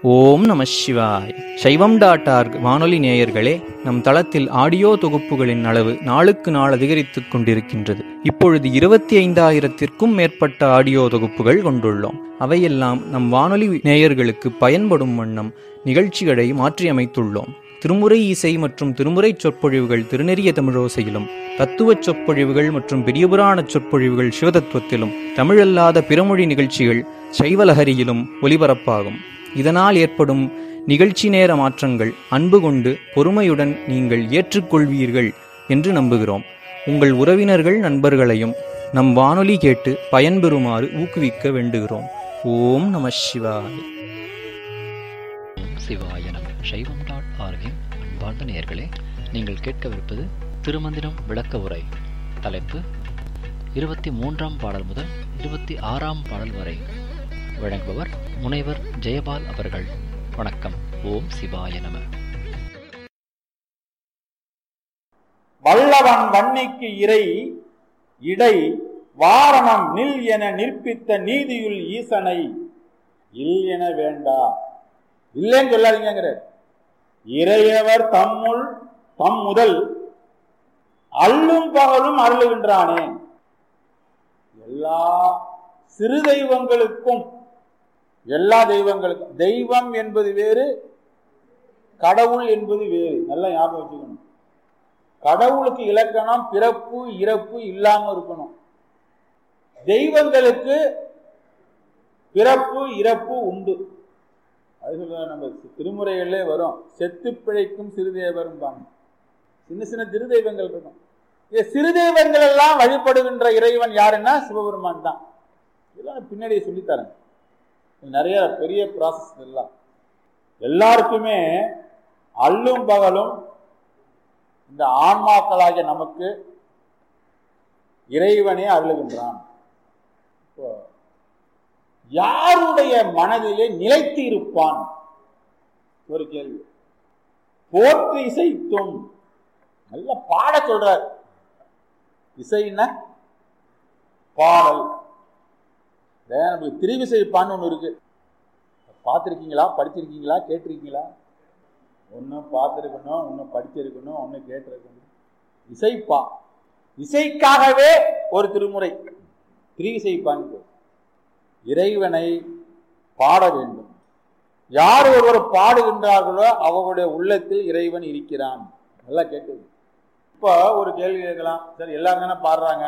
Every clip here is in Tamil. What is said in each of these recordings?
ஓம் நம சிவாய் சைவம் டாட் ஆர்க் வானொலி நேயர்களே நம் தளத்தில் ஆடியோ தொகுப்புகளின் அளவு நாளுக்கு நாள் அதிகரித்துக் கொண்டிருக்கின்றது இப்பொழுது இருபத்தி ஐந்தாயிரத்திற்கும் மேற்பட்ட ஆடியோ தொகுப்புகள் கொண்டுள்ளோம் அவையெல்லாம் நம் வானொலி நேயர்களுக்கு பயன்படும் வண்ணம் நிகழ்ச்சிகளை மாற்றியமைத்துள்ளோம் திருமுறை இசை மற்றும் திருமுறை சொற்பொழிவுகள் திருநெறிய தமிழோசையிலும் தத்துவச் சொற்பொழிவுகள் மற்றும் பெரியபுராண சொற்பொழிவுகள் சிவதத்துவத்திலும் தமிழல்லாத பிறமொழி நிகழ்ச்சிகள் சைவலஹரியிலும் ஒலிபரப்பாகும் இதனால் ஏற்படும் நிகழ்ச்சி நேர மாற்றங்கள் அன்பு கொண்டு பொறுமையுடன் நீங்கள் ஏற்றுக்கொள்வீர்கள் என்று நம்புகிறோம் உங்கள் உறவினர்கள் நண்பர்களையும் நம் வானொலி கேட்டு பயன்பெறுமாறு ஊக்குவிக்க வேண்டுகிறோம் ஓம் நம சிவாய் ஓம் சிவாய நம சைவம் டாட் ஆர்கின் அன்பார்ந்த நேயர்களே நீங்கள் கேட்கவிருப்பது திருமந்திரம் விளக்க உரை தலைப்பு இருபத்தி மூன்றாம் பாடல் முதல் இருபத்தி ஆறாம் பாடல் வரை வழங்குபவர் முனைவர் ஜெயபால் அவர்கள் வணக்கம் ஓம் சிவாய நம வல்லவன் வன்னிக்கு இறை இடை வாரணம் நில் என நிற்பித்த நீதியுள் ஈசனை இல் என வேண்டா இல்லைன்னு சொல்லாதீங்கிற இறையவர் தம்முள் தம் முதல் அல்லும் பகலும் அருளுகின்றானே எல்லா சிறு தெய்வங்களுக்கும் எல்லா தெய்வங்களுக்கும் தெய்வம் என்பது வேறு கடவுள் என்பது வேறு நல்லா ஞாபகம் வச்சுக்கணும் கடவுளுக்கு இலக்கணம் பிறப்பு இறப்பு இல்லாம இருக்கணும் தெய்வங்களுக்கு பிறப்பு இறப்பு உண்டு அது சொல்ல நம்ம திருமுறைகளிலே வரும் செத்து பிழைக்கும் சிறுதேவரும் சின்ன சின்ன திருதெய்வங்கள் இருக்கும் இந்த சிறு தெய்வங்கள் எல்லாம் வழிபடுகின்ற இறைவன் யாருன்னா சிவபெருமான் தான் இதெல்லாம் பின்னாடி சொல்லித்தரேன் நிறைய பெரிய ப்ராசஸ் எல்லாம் எல்லாருக்குமே அல்லும் பகலும் இந்த ஆன்மாக்களாகிய நமக்கு இறைவனே அருளுகின்றான் இப்போ யாருடைய மனதிலே நிலைத்து இருப்பான் ஒரு கேள்வி போற்று இசைத்தும் நல்ல பாட சொல்றார் இசைன்னா பாடல் நமக்கு திருவிசைப்பான்னு ஒன்று இருக்கு பார்த்துருக்கீங்களா படிச்சிருக்கீங்களா கேட்டிருக்கீங்களா ஒன்று பார்த்துருக்கணும் ஒன்று படிச்சிருக்கணும் ஒன்று கேட்டிருக்கணும் இசைப்பா இசைக்காகவே ஒரு திருமுறை திரிவிசைப்பான்னு இறைவனை பாட வேண்டும் யார் ஒருவர் பாடுகின்றார்களோ அவர்களுடைய உள்ளத்தில் இறைவன் இருக்கிறான் நல்லா கேட்குது இப்போ ஒரு கேள்வி கேட்கலாம் சரி எல்லாரும் தானே பாடுறாங்க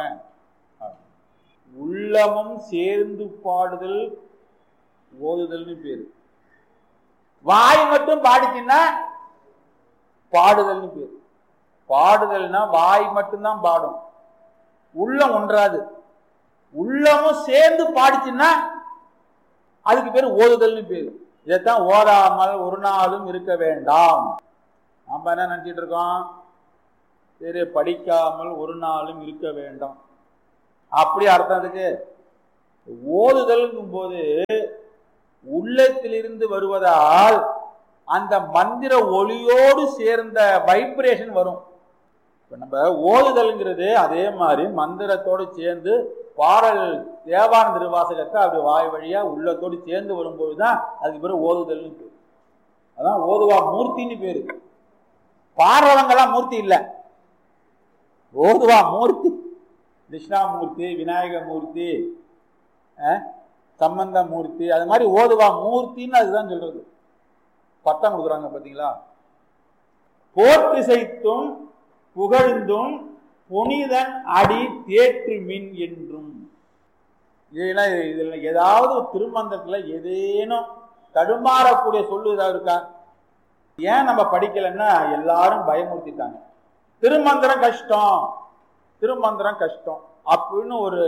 உள்ளமும் சேர்ந்து பாடுதல் ஓதுதல்னு பேரு வாய் மட்டும் பாடிச்சுன்னா பாடுதல்னு பேரு பாடுதல்னா வாய் மட்டும்தான் பாடும் உள்ளம் ஒன்றாது உள்ளமும் சேர்ந்து பாடிச்சுன்னா அதுக்கு பேர் ஓதுதல்னு பேரு இதைத்தான் ஓதாமல் ஒரு நாளும் இருக்க வேண்டாம் நாம என்ன நினைச்சிட்டு இருக்கோம் சரி படிக்காமல் ஒரு நாளும் இருக்க வேண்டாம் அப்படி அர்த்தம் அதுக்கு ஓதுதல்ங்கும் போது உள்ளத்திலிருந்து வருவதால் அந்த மந்திர ஒளியோடு சேர்ந்த வைப்ரேஷன் வரும் இப்போ நம்ம ஓதுதல்ங்கிறது அதே மாதிரி மந்திரத்தோடு சேர்ந்து பாடல் தேவான திருவாசகத்தை அப்படி வாய் வழியா உள்ளத்தோடு சேர்ந்து வரும்போது தான் அதுக்கு பேர் ஓதுதல்னு பேர் அதான் ஓதுவா மூர்த்தின்னு பேரு பாடுறவங்கெல்லாம் மூர்த்தி இல்லை ஓதுவா மூர்த்தி கிருஷ்ணாமூர்த்தி விநாயகமூர்த்தி சம்பந்த மூர்த்தி அது மாதிரி ஓதுவா மூர்த்தின்னு அதுதான் சொல்றது பட்டம் கொடுக்குறாங்க பார்த்தீங்களா போற்றிசைத்தும் புகழ்ந்தும் புனிதன் அடி தேற்று மின் என்றும் இதெல்லாம் இதில் ஏதாவது திருமந்தத்தில் ஏதேனும் தடுமாறக்கூடிய சொல்லு ஏதாவது இருக்கா ஏன் நம்ம படிக்கலைன்னா எல்லாரும் பயமுறுத்திட்டாங்க திருமந்திரம் கஷ்டம் திருமந்திரம் கஷ்டம் அப்படின்னு ஒரு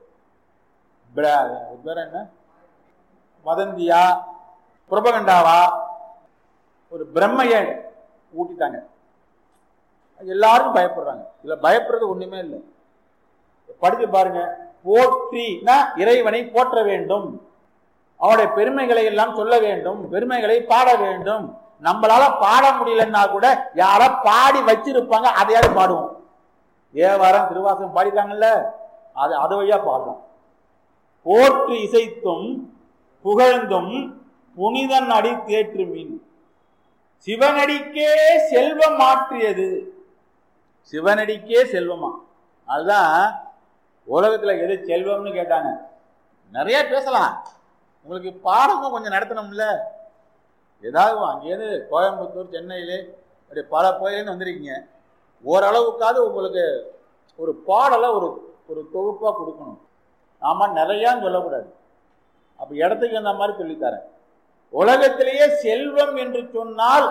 பேர் என்ன வதந்தியா புரபகண்டாவா ஒரு பிரம்மைய ஊட்டிட்டாங்க எல்லாரும் பயப்படுறாங்க இதுல பயப்படுறது ஒண்ணுமே இல்லை படிச்சு பாருங்க போற்றினா இறைவனை போற்ற வேண்டும் அவனுடைய பெருமைகளை எல்லாம் சொல்ல வேண்டும் பெருமைகளை பாட வேண்டும் நம்மளால பாட முடியலன்னா கூட யார பாடி வச்சிருப்பாங்க அதையாவது பாடுவோம் தேவாரம் திருவாசகம் பாடிட்டாங்கல்ல அது அது வழியா பாடலாம் போற்று இசைத்தும் புகழ்ந்தும் புனிதன் அடி தேற்று மீன் சிவனடிக்கே செல்வம் மாற்றியது சிவனடிக்கே செல்வமா அதுதான் உலகத்துல எது செல்வம்னு கேட்டாங்க நிறைய பேசலாம் உங்களுக்கு பாடமும் கொஞ்சம் நடத்தணும்ல ஏதாவது அங்கேயிருந்து கோயம்புத்தூர் சென்னையிலே அப்படி பல பகுதியிலேருந்து வந்திருக்கீங்க ஓரளவுக்காவது உங்களுக்கு ஒரு பாடலை ஒரு ஒரு தொகுப்பாக கொடுக்கணும் நாம நிறையான்னு சொல்லக்கூடாது அப்போ இடத்துக்கு அந்த மாதிரி சொல்லித்தரேன் உலகத்திலேயே செல்வம் என்று சொன்னால்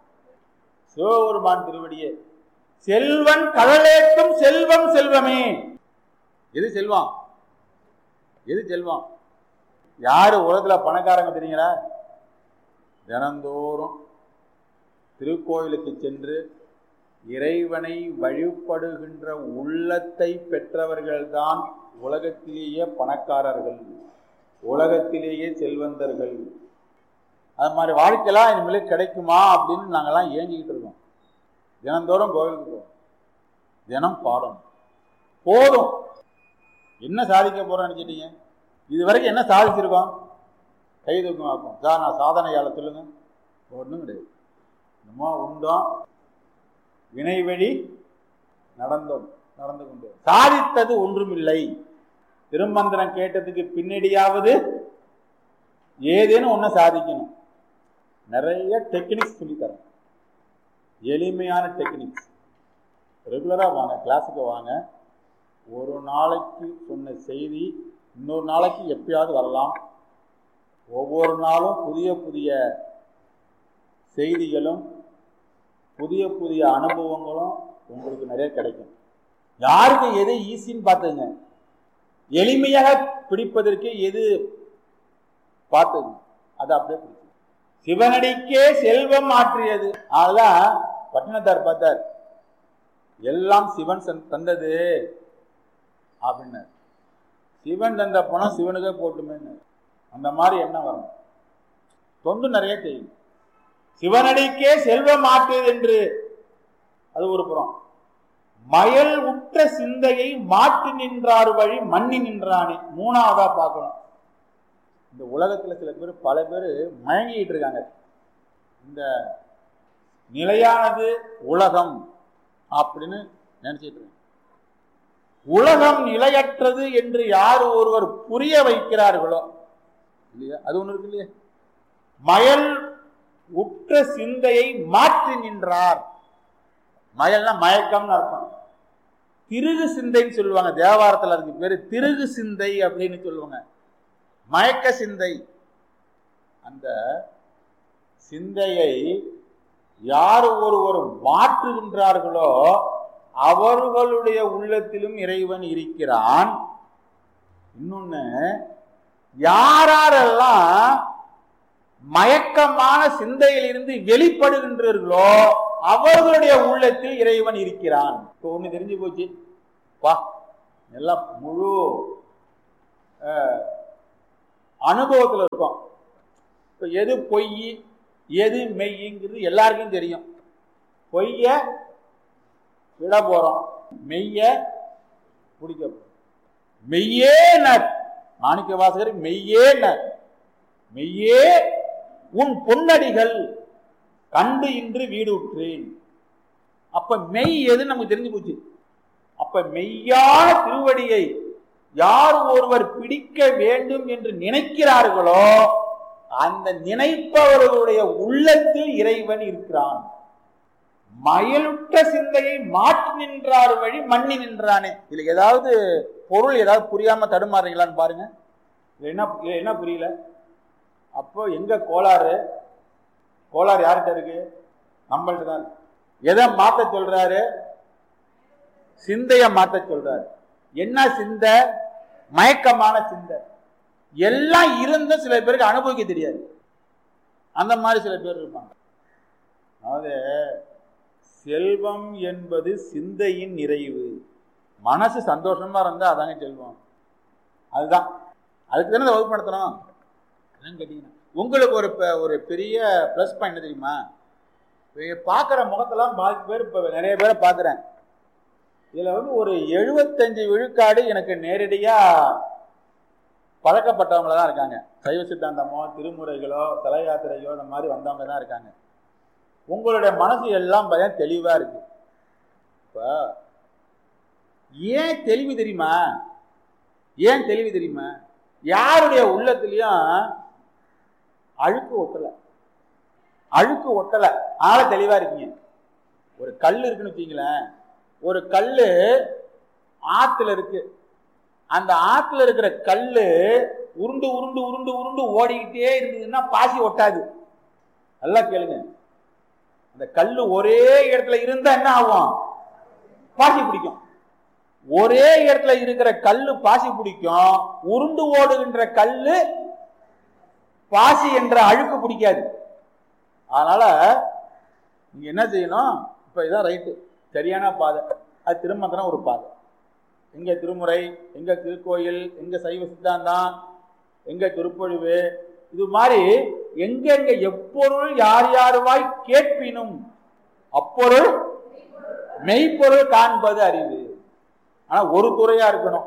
சிவபெருமான் திருவடியே செல்வன் கடலேற்றும் செல்வம் செல்வமே எது செல்வம் எது செல்வம் யாரு உலகத்துல பணக்காரங்க தெரியுங்களா தினந்தோறும் திருக்கோயிலுக்கு சென்று இறைவனை வழிபடுகின்ற உள்ளத்தை பெற்றவர்கள்தான் உலகத்திலேயே பணக்காரர்கள் உலகத்திலேயே செல்வந்தர்கள் அது மாதிரி வாழ்க்கையெல்லாம் இனிமேல் கிடைக்குமா அப்படின்னு நாங்கெல்லாம் ஏங்கிக்கிட்டு இருக்கோம் தினந்தோறும் கோவிலுக்கு போவோம் தினம் பாடணும் போதும் என்ன சாதிக்க போறோம்னு நினைச்சிட்டீங்க இது வரைக்கும் என்ன சாதிச்சிருக்கோம் கை தூக்கம் ஆக்கும் சார் நான் சாதனையால சொல்லுங்க ஒன்றும் கிடையாது நம்ம உண்டோம் வினைவழி நடந்தோம் நடந்து கொண்டு சாதித்தது ஒன்றுமில்லை திருமந்திரம் கேட்டதுக்கு பின்னாடியாவது ஏதேனும் ஒன்று சாதிக்கணும் நிறைய டெக்னிக்ஸ் சொல்லித்தரேன் எளிமையான டெக்னிக்ஸ் ரெகுலராக வாங்க கிளாஸுக்கு வாங்க ஒரு நாளைக்கு சொன்ன செய்தி இன்னொரு நாளைக்கு எப்பயாவது வரலாம் ஒவ்வொரு நாளும் புதிய புதிய செய்திகளும் புதிய புதிய அனுபவங்களும் உங்களுக்கு நிறைய கிடைக்கும் யாருக்கு எது ஈஸின்னு பார்த்துங்க எளிமையாக பிடிப்பதற்கு எது பார்த்துங்க அது அப்படியே பிடிக்கும் சிவனடிக்கே செல்வம் மாற்றியது அதுதான் பட்டினத்தார் பார்த்தார் எல்லாம் சிவன் சன்- தந்தது அப்படின்னார் சிவன் தந்த பணம் சிவனுக்கே போட்டுமேன்னு அந்த மாதிரி எண்ணம் வரணும் தொண்டு நிறைய செய்யும் சிவனடிக்கே செல்வம் மாற்றியது என்று அது ஒரு புறம் மயல் உற்ற சிந்தையை மாற்றி நின்றார் வழி மண்ணி நின்றானே மூணாவதா பார்க்கணும் இந்த உலகத்துல சில பேர் பல பேர் மயங்கிட்டு இருக்காங்க இந்த நிலையானது உலகம் அப்படின்னு நினைச்சிட்டு இருக்காங்க உலகம் நிலையற்றது என்று யார் ஒருவர் புரிய வைக்கிறார்களோ இல்லையா அது ஒண்ணு இருக்கு இல்லையா மயல் உற்ற சிந்தையை மாற்றி நின்றார் மயல்னா மயக்கம்னு அர்த்தம் திருகு சிந்தைன்னு சொல்லுவாங்க தேவாரத்தில் அதுக்கு பேரு திருகு சிந்தை அப்படின்னு சொல்லுவாங்க மயக்க சிந்தை அந்த சிந்தையை யார் ஒருவர் மாற்றுகின்றார்களோ அவர்களுடைய உள்ளத்திலும் இறைவன் இருக்கிறான் இன்னொன்னு யாரெல்லாம் மயக்கமான சிந்தையிலிருந்து வெளிப்படுகின்றீர்களோ அவர்களுடைய உள்ளத்தில் இறைவன் இருக்கிறான் இப்போ ஒண்ணு தெரிஞ்சு போச்சு வா எல்லாம் முழு அஹ், அனுபவத்துல இருக்கும் இப்போ எது பொய் எது மெய்ங்கிறது எல்லாருக்கும் தெரியும் பொய்ய விட போறோம் மெய்ய பிடிக்க போறோம் மெய்யே நர் மாணிக்க வாசகர் மெய்யே நர் மெய்யே உன் பொன்னடிகள் கண்டு இன்று வீடு உற்றேன் அப்ப மெய் எது நமக்கு தெரிஞ்சு போச்சு அப்ப மெய்யான திருவடியை யார் ஒருவர் பிடிக்க வேண்டும் என்று நினைக்கிறார்களோ அந்த நினைப்பவர்களுடைய உள்ளத்தில் இறைவன் இருக்கிறான் மயலுற்ற சிந்தையை மாற்றி நின்றார் வழி மண்ணி நின்றானே இதுல ஏதாவது பொருள் ஏதாவது புரியாம தடுமாறுறீங்களான்னு பாருங்க இதுல என்ன இதுல என்ன புரியல அப்போ எங்க கோளாறு கோளாறு யார்கிட்ட இருக்கு நம்மள்ட்ட தான் இருக்கு. எதை மாத்த சொல்றாரு சிந்தைய மாத்த சொல்றாரு என்ன சிந்தை மயக்கமான சிந்தை எல்லாம் இருந்தும் சில பேருக்கு அனுபவிக்க தெரியாது அந்த மாதிரி சில பேர் இருப்பாங்க அதாவது செல்வம் என்பது சிந்தையின் நிறைவு மனசு சந்தோஷமா இருந்தா அதாங்க செல்வம் அதுதான் அதுக்கு தானே வகுப்பு நடத்தணும் என்னன்னு கேட்டீங்கன்னா உங்களுக்கு ஒரு ப- ஒரு பெரிய ப்ளஸ் பாயிண்ட் தெரியுமா இப்போ பார்க்குற முகத்தெல்லாம் பாதி பேர் இப்போ நிறைய பேரை பார்க்குறேன் இதில் வந்து ஒரு எழுபத்தஞ்சு விழுக்காடு எனக்கு நேரடியாக பழக்கப்பட்டவங்கள தான் இருக்காங்க சைவ சித்தாந்தமோ திருமுறைகளோ தல யாத்திரையோ இந்த மாதிரி வந்தவங்க தான் இருக்காங்க உங்களுடைய மனசு எல்லாம் பயம் தெளிவா இருக்கு இப்ப ஏன் தெளிவு தெரியுமா ஏன் தெளிவு தெரியுமா யாருடைய உள்ளத்திலையும் அழுக்கு ஒட்டல அழுக்கு ஒட்டல ஆள தெளிவா இருக்கீங்க ஒரு கல் இருக்குன்னு வச்சுங்களேன் ஒரு கல்லு ஆத்துல இருக்கு அந்த ஆத்துல இருக்கிற கல்லு உருண்டு உருண்டு உருண்டு உருண்டு ஓடிக்கிட்டே இருந்ததுன்னா பாசி ஒட்டாது நல்லா கேளுங்க அந்த கல்லு ஒரே இடத்துல இருந்தா என்ன ஆகும் பாசி பிடிக்கும் ஒரே இடத்துல இருக்கிற கல்லு பாசி பிடிக்கும் உருண்டு ஓடுகின்ற கல்லு பாசி என்ற அழுக்கு பிடிக்காது அதனால நீங்க என்ன செய்யணும் இப்ப இதான் ரைட்டு சரியான பாதை அது திருமந்திரம் ஒரு பாதை எங்க திருமுறை எங்க திருக்கோயில் எங்க சைவ சித்தாந்தம் எங்க திருப்பொழிவு இது மாதிரி எங்கெங்க எப்பொருள் யார் யாருவாய் கேட்பினும் அப்பொருள் மெய்ப்பொருள் காண்பது அறிவு ஆனா ஒரு துறையா இருக்கணும்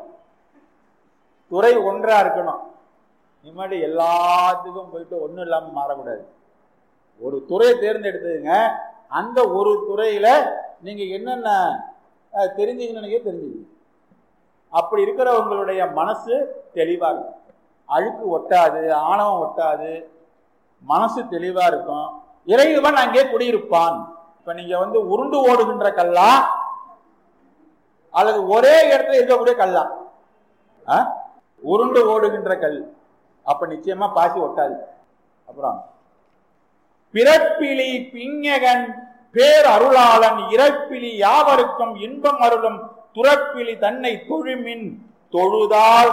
துறை ஒன்றா இருக்கணும் இனிமேட்டு எல்லாத்துக்கும் போயிட்டு ஒன்றும் இல்லாமல் மாறக்கூடாது ஒரு துறையை தேர்ந்தெடுத்துங்க அந்த ஒரு துறையில நீங்க என்னென்ன அஹ், தெரிஞ்சுக்கணும்னு தெரிஞ்சுக்கணும் அப்படி இருக்கிற உங்களுடைய மனசு தெளிவா இருக்கும் அழுக்கு ஒட்டாது ஆணவம் ஒட்டாது மனசு தெளிவா இருக்கும் இறைவன் அங்கே குடியிருப்பான் இப்ப நீங்க வந்து உருண்டு ஓடுகின்ற கல்லா அல்லது ஒரே இடத்துல இருக்கக்கூடிய கல்லா ஆ? உருண்டு ஓடுகின்ற கல் அப்ப நிச்சயமா பாசி ஒட்டாது அப்புறம் பிறப்பிலி பிஞகன் பேர் அருளாளன் இறப்பிலி யாவருக்கும் இன்பம் அருளும் துறப்பிலி தன்னை தொழுமின் தொழுதால்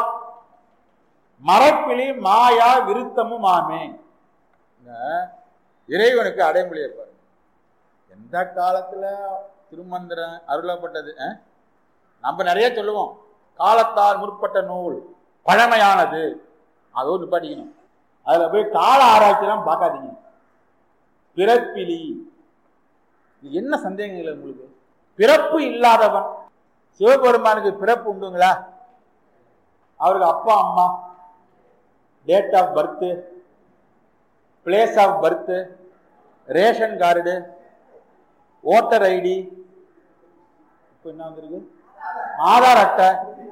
மரப்பிலி மாயா விருத்தமும் ஆமே இந்த இறைவனுக்கு அடைமொழி இருப்பார் எந்த காலத்துல திருமந்திரம் அருளப்பட்டது அஹ்? நம்ம நிறைய சொல்லுவோம் காலத்தால் முற்பட்ட நூல் பழமையானது அதோ நிப்பாட்டிக்கணும் அதுல போய் கால ஆராய்ச்சிலாம் பார்க்காதீங்க பிறப்பிலி இது என்ன சந்தேகங்கள் உங்களுக்கு பிறப்பு இல்லாதவன் சிவபெருமானுக்கு பிறப்பு உண்டுங்களா அவருக்கு அப்பா அம்மா date of birth place of birth ration card voter ID இப்போ என்ன வந்திருக்கு ஆதார் அட்டை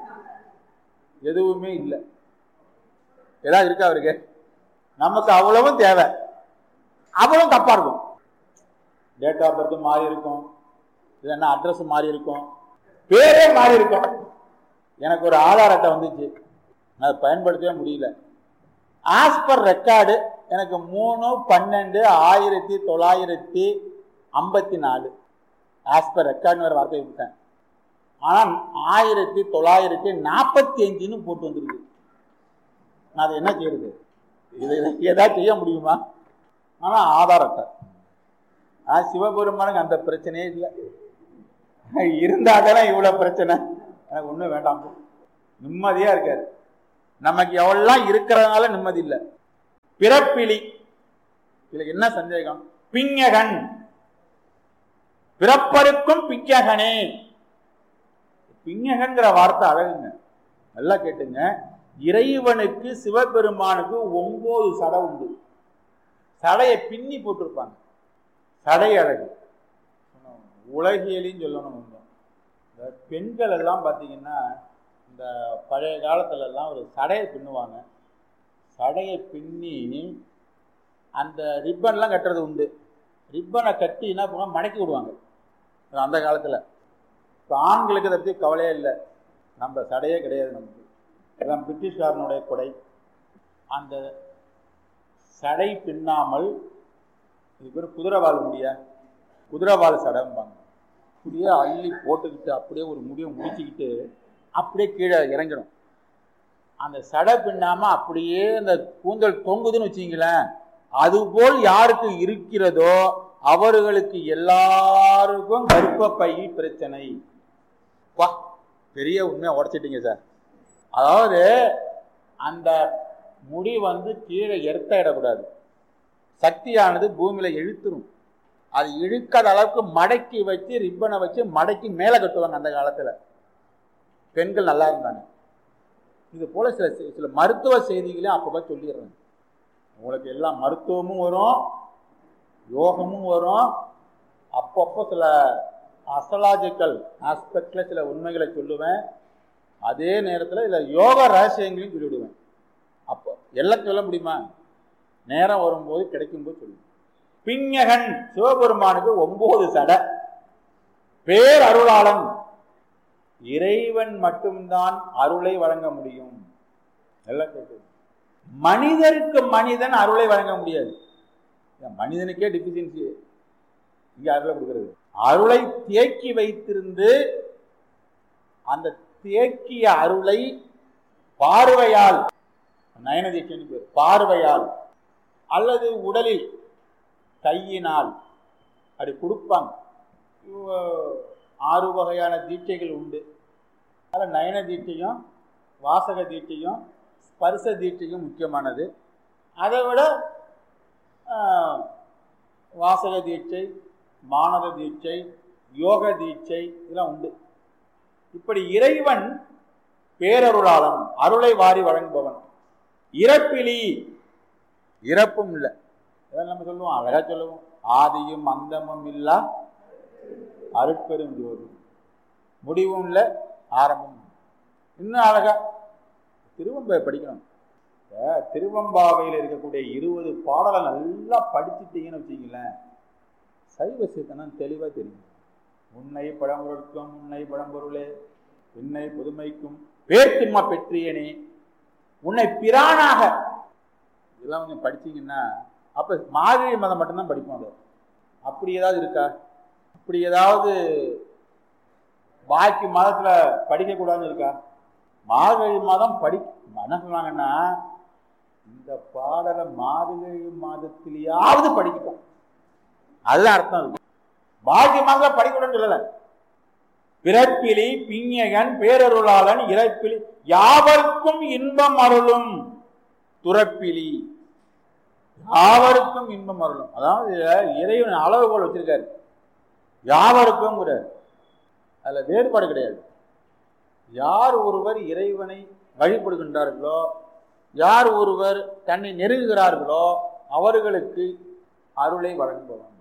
எதுவுமே இல்லை ஏதாவது இருக்கா அவருக்கு நமக்கு அவ்வளவும் தேவை அவ்வளவும் தப்பா இருக்கும் டேட் ஆஃப் பர்த் மாறி இருக்கும் இல்லைன்னா அட்ரஸ் மாறி இருக்கும் பேரே மாறி இருக்கும் எனக்கு ஒரு ஆதார் அட்டை வந்துச்சு நான் அதை பயன்படுத்தவே முடியல ஆஸ் பர் ரெக்கார்டு எனக்கு மூணு பன்னெண்டு ஆயிரத்தி தொள்ளாயிரத்தி ஐம்பத்தி நாலு ஆஸ் பர் ரெக்கார்டுன்னு வேறு வார்த்தை விட்டேன் ஆனால் ஆயிரத்தி தொள்ளாயிரத்தி நாற்பத்தி அஞ்சுன்னு போட்டு வந்திருக்கு நான் அதை என்ன செய்யறது இதை ஏதாவது செய்ய முடியுமா ஆனால் ஆதார் அட்டை ஆனா சிவபெருமானுக்கு அந்த பிரச்சனையே இல்லை இருந்தாதானே இவ்வளவு பிரச்சனை எனக்கு ஒன்றும் வேண்டாம் நிம்மதியா இருக்காரு நமக்கு எவ்வளவு இருக்கிறதுனால நிம்மதி இல்லை பிறப்பிலி இதுல என்ன சந்தேகம் பிஞகன் பிறப்பருக்கும் பிஞகனே பிஞகங்கிற வார்த்தை அழகுங்க நல்லா கேட்டுங்க இறைவனுக்கு சிவபெருமானுக்கு ஒன்பது சடை உண்டு சடையை பின்னி போட்டிருப்பாங்க சடை அழகு உலகியலின்னு சொல்லணும் கொஞ்சம் இந்த பெண்கள் எல்லாம் பார்த்தீங்கன்னா இந்த பழைய காலத்துல எல்லாம் ஒரு சடையை பின்னுவாங்க சடையை பின்னி அந்த ரிப்பன்லாம் கட்டுறது உண்டு ரிப்பனை கட்டி என்ன பண்ணுவாங்க மடக்கி விடுவாங்க அந்த காலத்தில் இப்போ ஆண்களுக்கு இதை பற்றி கவலையே இல்லை நம்ம சடையே கிடையாது நமக்கு எல்லாம் பிரிட்டிஷ்காரனுடைய கொடை அந்த சடை பின்னாமல் இது பேர் குதிரைவால் முடியா குதிரைவால் சடைம்பாங்க அப்படியே அள்ளி போட்டுக்கிட்டு அப்படியே ஒரு முடிவை முடிச்சுக்கிட்டு அப்படியே கீழே இறங்கிடும் அந்த சடை பின்னாம அப்படியே அந்த கூந்தல் தொங்குதுன்னு வச்சிங்களேன் அதுபோல் யாருக்கு இருக்கிறதோ அவர்களுக்கு எல்லாருக்கும் கர்ப்பப்பை பிரச்சனை வா பெரிய உண்மையை உடைச்சிட்டீங்க சார் அதாவது அந்த முடி வந்து கீழே எர்த்த இடக்கூடாது சக்தியானது பூமியில இழுத்துரும் அது இழுக்காத அளவுக்கு மடக்கி வச்சு ரிப்பனை வச்சு மடக்கி மேலே கட்டுவாங்க அந்த காலத்துல பெண்கள் நல்லா இருந்தாங்க இது போல சில சில மருத்துவ செய்திகளையும் அப்பப்போ சொல்லிடுறேன் உங்களுக்கு எல்லாம் மருத்துவமும் வரும் யோகமும் வரும் அப்பப்போ சில அஸ்ட்ராலாஜிக்கல் ஆஸ்பெக்டில் சில உண்மைகளை சொல்லுவேன் அதே நேரத்தில் இதில் யோக ரகசியங்களையும் சொல்லிவிடுவேன் அப்போ எல்லாம் சொல்ல முடியுமா நேரம் வரும்போது கிடைக்கும்போது சொல்லுவேன் பிஞகன் சிவபெருமானுக்கு ஒன்பது சடை பேர் அருளாளன் இறைவன் மட்டும்தான் அருளை வழங்க முடியும் எல்லாம் கேட்குது மனிதருக்கு மனிதன் அருளை வழங்க முடியாது மனிதனுக்கே டிஃபிஷியன்சி இங்க அருளை கொடுக்கிறது அருளை தேக்கி வைத்திருந்து அந்த தேக்கிய அருளை பார்வையால் நயனதீட்சன் பேர் பார்வையால் அல்லது உடலில் கையினால் அப்படி கொடுப்பாங்க ஆறு வகையான தீட்சைகள் உண்டு அதில் நயன தீட்சையும் வாசக தீட்சையும் ஸ்பர்ச தீட்சையும் முக்கியமானது அதை விட வாசக தீட்சை மானத தீட்சை யோக தீட்சை இதெல்லாம் உண்டு இப்படி இறைவன் பேரருளாளன் அருளை வாரி வழங்குபவன் இறப்பிலி இறப்பும் இல்லை இதெல்லாம் நம்ம சொல்லுவோம் அழகா சொல்லுவோம் ஆதியும் அந்தமும் இல்லா அருட்பெரும் ஜோதி முடிவும் இல்லை ஆரம்பம் இன்னும் அழகா திருவம்பை படிக்கணும் திருவம்பாவையில் இருக்கக்கூடிய இருபது பாடலை நல்லா படிச்சுட்டீங்கன்னு வச்சுங்களேன் சைவ சித்தனம் தெளிவாக தெரியும் உன்னை பழம்பொருட்கும் உன்னை பழம்பொருளே உன்னை புதுமைக்கும் பேர்த்தும்மா பெற்றியனே உன்னை பிரானாக இதெல்லாம் கொஞ்சம் படிச்சீங்கன்னா அப்போ மார்கழி மதம் மட்டும்தான் படிப்போம் அது அப்படி ஏதாவது இருக்கா அப்படி ஏதாவது பாக்கி மதத்தில் படிக்கக்கூடாதுன்னு இருக்கா மார்கழி மாதம் படி என்ன சொன்னாங்கன்னா இந்த பாடலை மார்கழி மாதத்திலேயாவது படிக்கட்டும் அதுதான் அர்த்தம் இருக்கு பாக்கி மாதத்தில் படிக்கணும்னு சொல்லலை பிறப்பிலி பிஞகன் பேரருளாளன் இறப்பிலி யாவருக்கும் இன்பம் அருளும் துறப்பிலி யாவருக்கும் இன்பம் அருளும் அதாவது இறைவன் அளவுகோல் வச்சிருக்காரு யாவருக்கும் அதுல வேறுபாடு கிடையாது யார் ஒருவர் இறைவனை வழிபடுகின்றார்களோ யார் ஒருவர் தன்னை நெருங்குகிறார்களோ அவர்களுக்கு அருளை வழங்குபவன்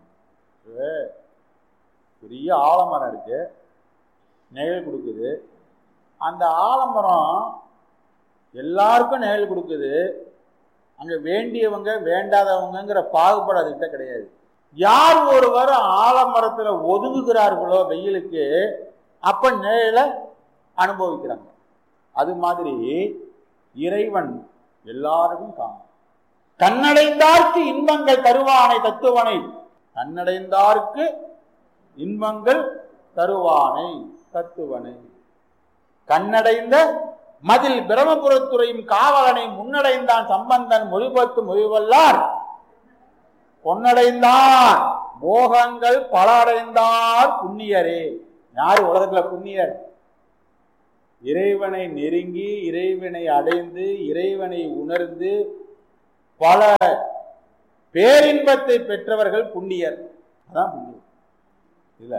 பெரிய ஆலமரம் இருக்கு நிழல் கொடுக்குது அந்த ஆலமரம் எல்லாருக்கும் நிழல் கொடுக்குது அங்க வேண்டியவங்க வேண்டாதவங்கிற பாகுபாடு அதுகிட்ட கிடையாது யார் ஒருவர் ஆலமரத்துல ஒதுங்குகிறார்களோ வெயிலுக்கு அப்ப நிழலை அனுபவிக்கிறாங்க அது மாதிரி இறைவன் எல்லாருக்கும் காணும் கண்ணடைந்தார்க்கு இன்பங்கள் தருவானை தத்துவனை கண்ணடைந்தார்க்கு இன்பங்கள் தருவானை தத்துவனை கண்ணடைந்த மதில் பிரமபுரத்துறையும் காவலனை முன்னடைந்தான் சம்பந்தன் மொழிபத்து மொழிவல்லார் பொன்னடைந்தார் மோகங்கள் பல அடைந்தார் புண்ணியரே யாரு உலகத்துல புண்ணியர் இறைவனை நெருங்கி இறைவனை அடைந்து இறைவனை உணர்ந்து பல பேரின்பத்தை பெற்றவர்கள் புண்ணியர் அதான் புண்ணியர் இதுல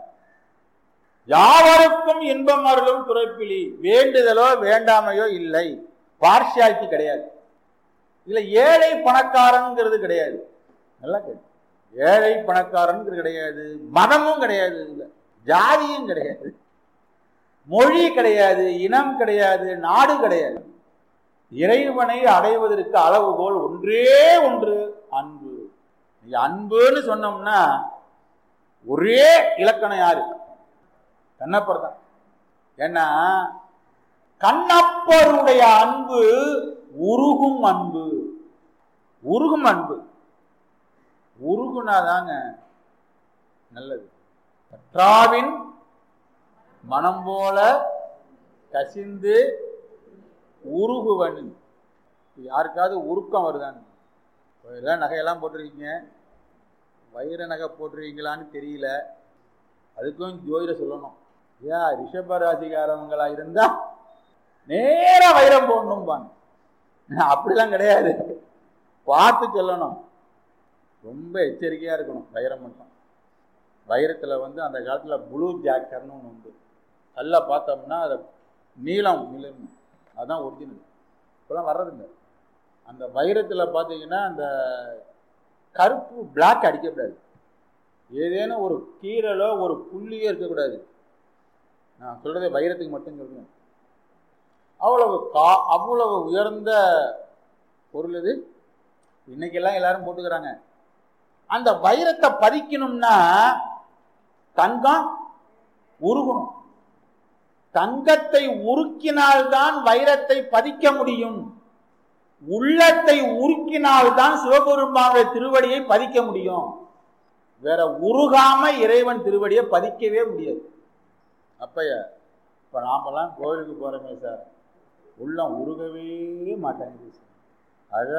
யாவருக்கும் இன்பம் அருளும் துறைப்பிலி வேண்டுதலோ வேண்டாமையோ இல்லை பார்ஷியாலிட்டி கிடையாது இதுல ஏழை பணக்காரங்கிறது கிடையாது நல்லா கேட்டு ஏழை பணக்காரங்கிறது கிடையாது மதமும் கிடையாது இதுல ஜாதியும் கிடையாது மொழி கிடையாது இனம் கிடையாது நாடு கிடையாது இறைவனை அடைவதற்கு அளவுகோல் ஒன்றே ஒன்று அன்பு அன்புன்னு சொன்னோம்னா ஒரே இலக்கணம் யாரு கண்ணப்பர் தான் ஏன்னா கண்ணப்பருடைய அன்பு உருகும் அன்பு உருகும் அன்பு உருகுனாதாங்க நல்லது கற்றாவின் மனம் போல கசிந்து உருகுவன் யாருக்காவது உருக்கம் வருதான்னு எல்லாம் நகையெல்லாம் போட்டிருக்கீங்க வைர நகை போட்டிருக்கீங்களான்னு தெரியல அதுக்கும் ஜோதிட சொல்லணும் ஏன் ரிஷப ராசிக்காரவங்களா இருந்தா நேரா வைரம் போடணும்பாங்க அப்படிலாம் கிடையாது பார்த்து சொல்லணும் ரொம்ப எச்சரிக்கையா இருக்கணும் வைரம் மட்டும் வைரத்துல வந்து அந்த காலத்துல ப்ளூ ஜாக்கர்னு ஒன்று உண்டு நல்லா பார்த்தோம்னா அதை நீளம் நிலம் அதுதான் ஒரிஜினல் இப்போலாம் வர்றதில்ல அந்த வைரத்தில் பார்த்தீங்கன்னா அந்த கருப்பு பிளாக் அடிக்கக்கூடாது ஏதேனும் ஒரு கீரலோ ஒரு புள்ளியோ இருக்கக்கூடாது நான் சொல்றதே வைரத்துக்கு மட்டும் சொல்றேன் அவ்வளவு கா அவ்வளவு உயர்ந்த பொருள் இது இன்னைக்கெல்லாம் எல்லாரும் போட்டுக்கிறாங்க அந்த வைரத்தை பதிக்கணும்னா தங்கம் உருகணும் தங்கத்தை உருக்கினால்தான் வைரத்தை பதிக்க முடியும் உள்ளத்தை உருக்கினால்தான் சிவபெருமானுடைய திருவடியை பதிக்க முடியும் வேற உருகாம இறைவன் திருவடியை பதிக்கவே முடியாது அப்பைய இப்ப நாமெல்லாம் கோயிலுக்கு போறோமே சார் உள்ளம் உருகவே மாட்டேங்குது சார் அழ